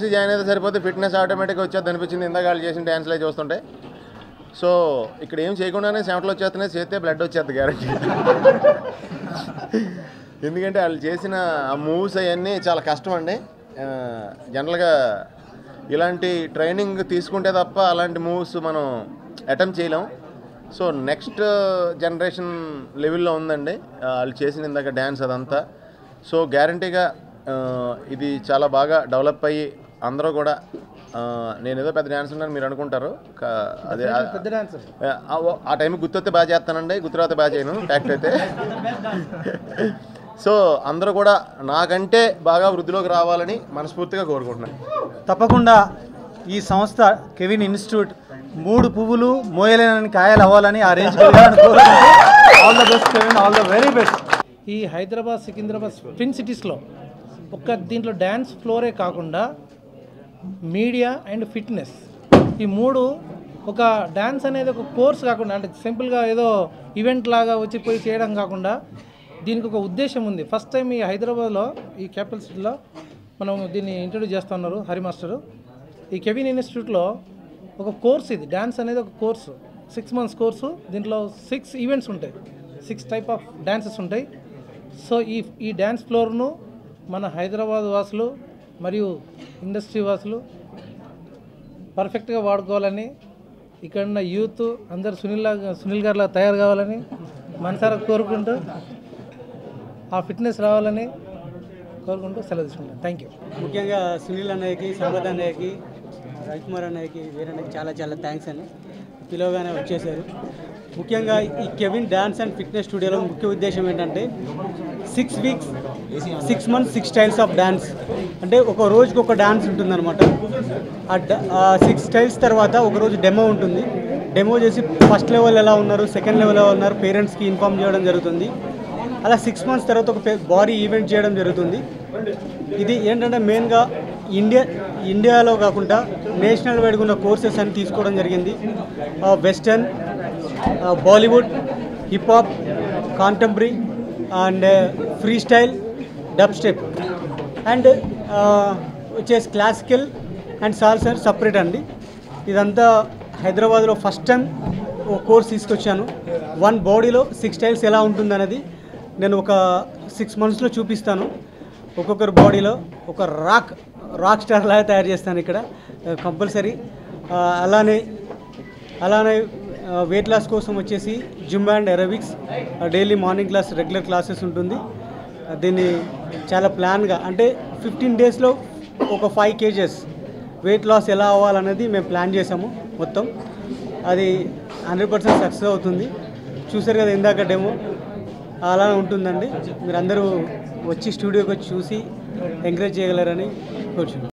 join అయితే సరిపోతే fitness ఆటోమేటిక్గా వచ్చేది అనిపించింది ఇందాక వాళ్ళు చేసిన డ్యాన్స్లే చూస్తుంటే సో ఇక్కడ ఏం చేయకుండానే చెమటలు వచ్చేస్తున్నాయి చేస్తే బ్లడ్ వచ్చేది గ్యారంటీ ఎందుకంటే వాళ్ళు చేసిన ఆ మూవ్స్ అవన్నీ చాలా కష్టం అండి ఆ, జనరల్గా ఇలాంటి ట్రైనింగ్ తీసుకుంటే తప్ప అలాంటి మూవ్స్ మనం అటెంప్ట్ చేయలేం సో నెక్స్ట్ జనరేషన్ లెవెల్లో ఉందండి ఆ, వాళ్ళు చేసిన ఇందాక డ్యాన్స్ అదంతా సో గ్యారంటీగా ఇది చాలా బాగా డెవలప్ అయ్యి అందరూ కూడా ఆ, నేను ఏదో పెద్ద డ్యాన్స్ ఉన్నాను మీరు అనుకుంటారు కా- అదే పెద్ద డాన్సర్ ఆ, ఓ- ఆ టైంకి గుర్తొస్తే బాగా చేస్తానండి గుర్తురాతే బాగా చేయను ఫ్యాక్ట్ అయితే సో అందరూ కూడా నాకంటే బాగా వృద్ధిలోకి రావాలని మనస్ఫూర్తిగా కోరుకుంటున్నాను తప్పకుండా ఈ సంస్థ కెవిన్ ఇన్స్టిట్యూట్ మూడు పువ్వులు మోయలేనని కాయలు అవ్వాలని ఆ range all the best Kevin all the very best ఈ హైదరాబాద్ సికింద్రాబాద్ ట్విన్ సిటీస్లో ఒక్క దీంట్లో డ్యాన్స్ ఫ్లోరే కాకుండా మీడియా అండ్ ఫిట్నెస్ ఈ మూడు ఒక డ్యాన్స్ అనేది ఒక కోర్స్ కాకుండా అంటే సింపుల్గా ఏదో ఈవెంట్ లాగా వచ్చి పోయి చేయడం కాకుండా దీనికి ఒక ఉద్దేశం ఉంది ఫస్ట్ టైం ఈ హైదరాబాద్లో ఈ క్యాపిటల్ సిటీలో మనం దీన్ని ఇంట్రొడ్యూస్ చేస్తున్నారు హరి మాస్టరు ఈ కెవిన్ ఇన్స్టిట్యూట్లో ఒక కోర్స్ ఇది డ్యాన్స్ అనేది ఒక కోర్సు సిక్స్ మంత్స్ కోర్సు దీంట్లో సిక్స్ ఈవెంట్స్ ఉంటాయి సిక్స్ టైప్ ఆఫ్ డ్యాన్సెస్ ఉంటాయి సో ఈ ఈ డ్యాన్స్ ఫ్లోర్ను మన హైదరాబాద్ వాసులు మరియు ఇండస్ట్రీ వాసులు పర్ఫెక్ట్గా వాడుకోవాలని ఇక్కడ ఉన్న యూత్ అందరు సునీల్ లాగా సునీల్ గారిలా తయారు కావాలని మనసారా కోరుకుంటూ ఆ ఫిట్నెస్ రావాలని కోరుకుంటూ సెలవు తీసుకుంటాను థ్యాంక్ యూ ముఖ్యంగా సునీల్ అన్నయ్యకి సంపత్ అన్నయ్యకి రవికుమార్ అన్నయ్యకి వీరన్నయ్యకి చాలా చాలా థ్యాంక్స్ అండి పిలవగానే వచ్చేసారు ముఖ్యంగా ఈ కెవిన్ డ్యాన్స్ అండ్ ఫిట్నెస్ స్టూడియోలో ముఖ్య ఉద్దేశం ఏంటంటే six weeks six months six styles of dance అంటే ఒక రోజుకి ఒక డ్యాన్స్ ఉంటుందన్నమాట ఆ డ- ఆ సిక్స్ స్టైల్స్ తర్వాత ఒక రోజు డెమో ఉంటుంది డెమో చేసి ఫస్ట్ లెవెల్ ఎలా ఉన్నారు సెకండ్ లెవెల్ ఎలా ఉన్నారు పేరెంట్స్కి ఇన్ఫామ్ చేయడం జరుగుతుంది అలా సిక్స్ మంత్స్ తర్వాత ఒక బాడీ ఈవెంట్ చేయడం జరుగుతుంది ఇది ఏంటంటే మెయిన్గా ఇండియా ఇండియాలో కాకుండా నేషనల్ వైడ్గా ఉన్న కోర్సెస్ అని తీసుకోవడం జరిగింది western Bollywood hip hop contemporary and freestyle dubstep and వచ్చేసి క్లాసికల్ అండ్ సాల్సర్ సపరేట్ అండి ఇదంతా హైదరాబాద్లో ఫస్ట్ టైం ఒక కోర్స్ తీసుకొచ్చాను వన్ బాడీలో సిక్స్ స్టైల్స్ ఎలా ఉంటుందనేది నేను ఒక సిక్స్ మంత్స్లో చూపిస్తాను ఒక్కొక్కరు బాడీలో ఒక రాక్ రాక్ స్టార్ లాగా తయారు చేస్తాను ఇక్కడ కంపల్సరీ అలానే అలానే వెయిట్ లాస్ కోసం వచ్చేసి gym and aerobics daily morning class regular classes ఉంటుంది ఆ, దీన్ని చాలా ప్లాన్గా అంటే ఫిఫ్టీన్ డేస్లో ఒక ఫైవ్ కేజెస్ వెయిట్ లాస్ ఎలా అవ్వాలనేది మేము ప్లాన్ చేసాము మొత్తం అది హండ్రెడ్ పర్సెంట్ సక్సెస్ అవుతుంది చూసారు కదా ఇందాక డెమో అలా ఉంటుందండి మీరు అందరూ వచ్చి స్టూడియోకి వచ్చి చూసి ఎంకరేజ్ చేయగలరని కోరుచున్నాను